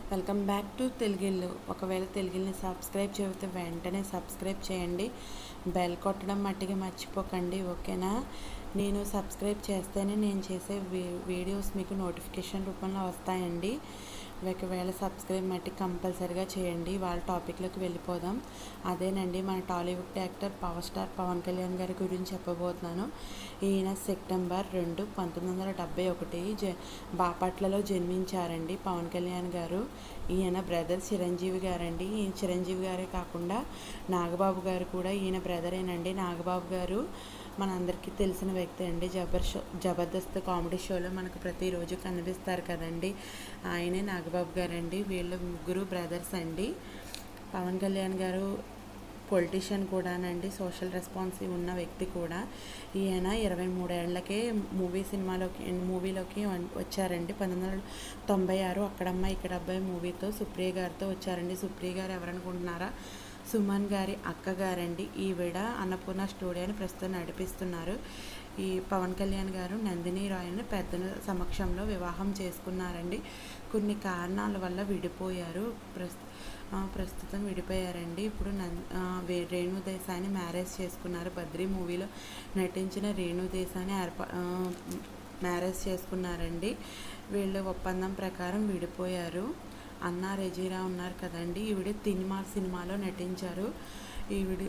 welcome back to తెలుగిల్లు ఒకవేళ తెలుగిల్ని subscribe చేయకపోతే వెంటనే సబ్స్క్రైబ్ చేయండి బెల్ కొట్టడం మట్టిగా మర్చిపోకండి ఓకేనా నేను సబ్స్క్రైబ్ చేస్తేనే నేను చేసే వీ- వీడియోస్ మీకు నోటిఫికేషన్ రూపంలో వస్తాయండి ఒకవేళ సబ్స్క్రైబ్ మట్టి కంపల్సరిగా చేయండి వాళ్ళ టాపిక్లోకి వెళ్ళిపోదాం అదేనండి మన Tollywood actor power star Pawan Kalyan గారి గురించి చెప్పబోతున్నాను ఈయన సెప్టెంబర్ రెండు పంతొమ్మిది వందల డెబ్బై ఒకటి జ బాపట్లలో జన్మించారండి పవన్ కళ్యాణ్ గారు ఈయన బ్రదర్ చిరంజీవి గారండి ఈయన చిరంజీవి గారే కాకుండా నాగబాబు గారు కూడా ఈయన బ్రదరేనండి నాగబాబు గారు మనందరికీ తెలిసిన వ్యక్తి అండి జబర్ షో జబర్దస్త్ కామెడీ షోలో మనకు ప్రతిరోజు కనిపిస్తారు కదండి ఆయనే నాగబాబు గారండి వీళ్ళు ముగ్గురు బ్రదర్స్ అండి పవన్ కళ్యాణ్ గారు పొలిటీషియన్ కూడానండి సోషల్ రెస్పాన్సివ్ ఉన్న వ్యక్తి కూడా ఈయన ఇరవై మూడేళ్లకే మూవీ సినిమాలోకి మూవీలోకి వం- వచ్చారండి పంతొమ్మిది వందల తొంభై ఆరు అక్కడమ్మ ఇక్కడ అబ్బాయి మూవీతో సుప్రియ గారితో వచ్చారండి సుప్రియ గారు ఎవరనుకుంటున్నారా సుమన్ గారి అక్క గారండి ఈవిడ అన్నపూర్ణ స్టూడియోని ప్రస్తుతం నడిపిస్తున్నారు ఈ పవన్ కళ్యాణ్ గారు నందిని రాయ్ని పెద్ద సమక్షంలో వివాహం చేసుకున్నారండి కొన్ని కారణాల వల్ల విడిపోయారు ప్రస్తు ఆ, ప్రస్తుతం విడిపోయారండి ఇప్పుడు నం ఆ, వే- రేణు దేశాన్ని మ్యారేజ్ చేసుకున్నారు బద్రీ మూవీలో నటించిన రేణు దేశాన్ని ఏర్పా ఆ, మ్యారేజ్ చేసుకున్నారండి వీళ్ళు ఒప్పందం ప్రకారం విడిపోయారు అన్న రెజీరా ఉన్నారు కదండి ఈవిడ తినిమా సినిమాలో నటించారు ఈవిడి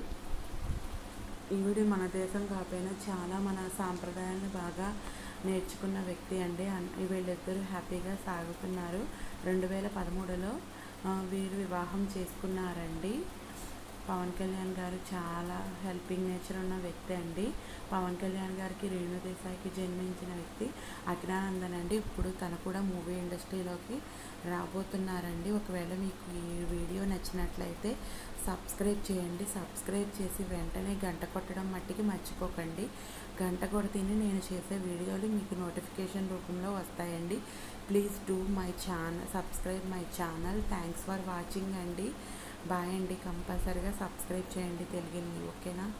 ఈవిడ మన దేశం కాకపోయినా చాలా మన సాంప్రదాయాలను బాగా నేర్చుకున్న వ్యక్తి అండి అన్- వీళ్ళిద్దరూ హ్యాపీగా సాగుతున్నారు రెండు వేల పదమూడులో ఆ, వీరు వివాహం చేసుకున్నారండి పవన్ కళ్యాణ్ గారు చాలా హెల్పింగ్ నేచర్ ఉన్న వ్యక్తి అండి పవన్ కళ్యాణ్ గారికి రేణు దేశాయికి జన్మించిన వ్యక్తి అగ్నానందన్ అండి ఇప్పుడు తను కూడా మూవీ ఇండస్ట్రీలోకి రాబోతున్నారండి ఒకవేళ మీకు ఈ వీడియో నచ్చినట్లయితే సబ్స్క్రైబ్ చేయండి సబ్స్క్రైబ్ చేసి వెంటనే గంట కొట్టడం మట్టికి మర్చిపోకండి గంట కొడితేనే నేను చేసే వీడియోలు మీకు నోటిఫికేషన్ రూపంలో వస్తాయండి please do my channel subscribe my channel thanks for watching అండి బాయ్ అండి కంపల్సరీగా సబ్స్క్రైబ్ చేయండి తెలుగుని ఓకేనా